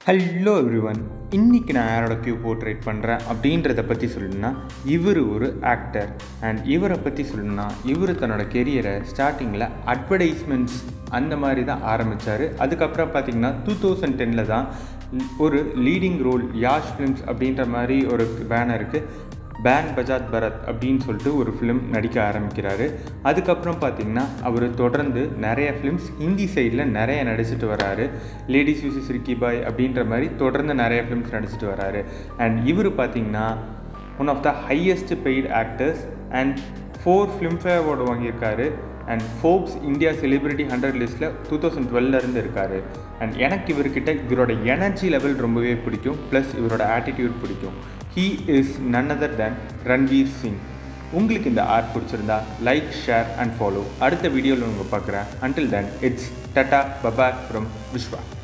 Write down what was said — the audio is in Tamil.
ஹலோ எவ்ரிவன் இன்னைக்கு நான் யாரோட கியூ போர்ட்ரேட் பண்ணுறேன் அப்படின்றத பற்றி சொல்லணும்னா இவர் ஒரு ஆக்டர் அண்ட் இவரை பற்றி சொல்லணும்னா இவர் தன்னோட கெரியரை ஸ்டார்டிங்கில் அட்வர்டைஸ்மெண்ட்ஸ் அந்த மாதிரி தான் ஆரம்பித்தார் அதுக்கப்புறம் பார்த்தீங்கன்னா டூ தௌசண்ட் டெனில் தான் ஒரு லீடிங் ரோல் யாஷ் ஃபிலிம்ஸ் அப்படின்ற மாதிரி ஒரு பேனருக்கு பேன் பஜாத் பரத் அப்படின்னு சொல்லிட்டு ஒரு ஃபிலிம் நடிக்க ஆரம்பிக்கிறாரு அதுக்கப்புறம் பார்த்திங்கன்னா அவர் தொடர்ந்து நிறைய ஃபிலிம்ஸ் ஹிந்தி சைடில் நிறைய நடிச்சிட்டு வராரு லேடிஸ் யூசி ரிக்கி பாய் அப்படின்ற மாதிரி தொடர்ந்து நிறைய ஃபிலிம்ஸ் நடிச்சிட்டு வராரு அண்ட் இவர் பார்த்திங்கன்னா one of the highest paid actors and four Filmfare award வாங்கியிருக்காரு and Forbes India celebrity hundred லிஸ்ட்டில் டூ தௌசண்ட் டுவெல்லேருந்து இருக்கார் அண்ட் எனக்கு இவர்கிட்ட இவரோட எனர்ஜி லெவல் ரொம்பவே பிடிக்கும் ப்ளஸ் இவரோட ஆட்டிடியூட் பிடிக்கும் he is none other than Ranveer Singh உங்களுக்கு இந்த ஆர்ட் பிடிச்சிருந்தா லைக் ஷேர் அண்ட் ஃபாலோ அடுத்த வீடியோவில் உங்கள் பார்க்குறேன் அன்டில் தென் இட்ஸ் டட்டா பபா ஃப்ரம் விஸ்வா